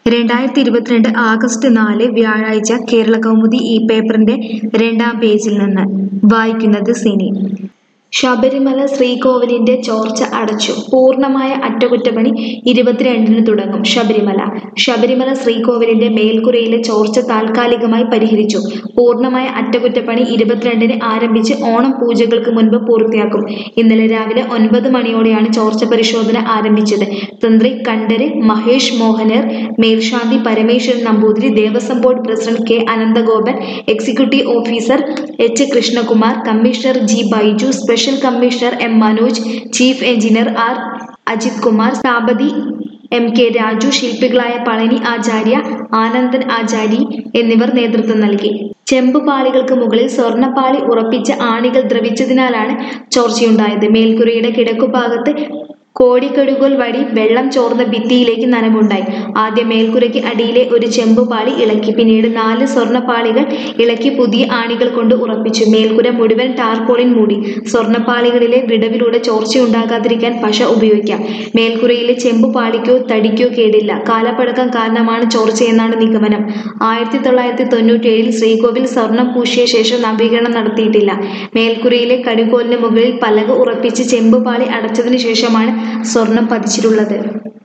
രണ്ടായിരത്തി ഇരുപത്തിരണ്ട് ആഗസ്റ്റ് നാല് വ്യാഴാഴ്ച കേരള കൗമുദി ഈ പേപ്പറിന്റെ രണ്ടാം പേജിൽ നിന്ന് വായിക്കുന്നത് സിനി ശബരിമല ശ്രീകോവിലിന്റെ ചോർച്ച അടച്ചു പൂർണ്ണമായ അറ്റകുറ്റപ്പണി ഇരുപത്തിരണ്ടിന് തുടങ്ങും ശബരിമല ശബരിമല ശ്രീകോവിലിന്റെ മേൽക്കുരയിലെ ചോർച്ച താൽക്കാലികമായി പരിഹരിച്ചു പൂർണ്ണമായ അറ്റകുറ്റപ്പണി ഇരുപത്തിരണ്ടിന് ആരംഭിച്ച് ഓണം പൂജകൾക്ക് മുൻപ് പൂർത്തിയാക്കും ഇന്നലെ രാവിലെ ഒൻപത് മണിയോടെയാണ് ചോർച്ച പരിശോധന ആരംഭിച്ചത് തന്ത്രി കണ്ഠര് മഹേഷ് മോഹനർ മേൽശാന്തി Parameswaran Namboothiri Devaswom board president K Ananthagopan executive officer H Krishnakumar commissioner G Baiju special commissioner M Manoj chief engineer R Ajith Kumar സ്ഥാപതി എം കെ രാജു ശില്പികളായ പളനി ആചാര്യ ആനന്ദൻ ആചാരി എന്നിവർ നേതൃത്വം നൽകി ചെമ്പുപാളികൾക്ക് മുകളിൽ സ്വർണ്ണപ്പാളി ഉറപ്പിച്ച ആണികൾ ദ്രവിച്ചതിനാലാണ് ചോർച്ചയുണ്ടായത് മേൽക്കുരയുടെ കിഴക്കുഭാഗത്ത് കോടിക്കടുകോൽ വഴി വെള്ളം ചോർന്ന ഭിത്തിയിലേക്ക് നനവുണ്ടായി ആദ്യം മേൽക്കുരയ്ക്ക് അടിയിലെ ഒരു ചെമ്പുപാളി ഇളക്കി പിന്നീട് നാല് സ്വർണ്ണപ്പാളികൾ ഇളക്കി പുതിയ ആണികൾ കൊണ്ട് ഉറപ്പിച്ചു മേൽക്കുര മുഴുവൻ ടാർപോളിൻ മൂടി സ്വർണ്ണപ്പാളികളിലെ വിടവിലൂടെ ചോർച്ചയുണ്ടാകാതിരിക്കാൻ പശ ഉപയോഗിക്കാം മേൽക്കുരയിലെ ചെമ്പുപാളിക്കോ തടിക്കോ കേടില്ല കാലപ്പഴക്കം കാരണമാണ് ചോർച്ചയെന്നാണ് നിഗമനം ആയിരത്തി തൊള്ളായിരത്തി തൊണ്ണൂറ്റേഴിൽ ശ്രീകോവിൽ സ്വർണം പൂശിയ ശേഷം നവീകരണം നടത്തിയിട്ടില്ല മേൽക്കുരയിലെ കടുകോലിന് മുകളിൽ പലക ഉറപ്പിച്ച് ചെമ്പുപാളി അടച്ചതിനു ശേഷമാണ് സ്വർണം പതിച്ചിട്ടുള്ളത്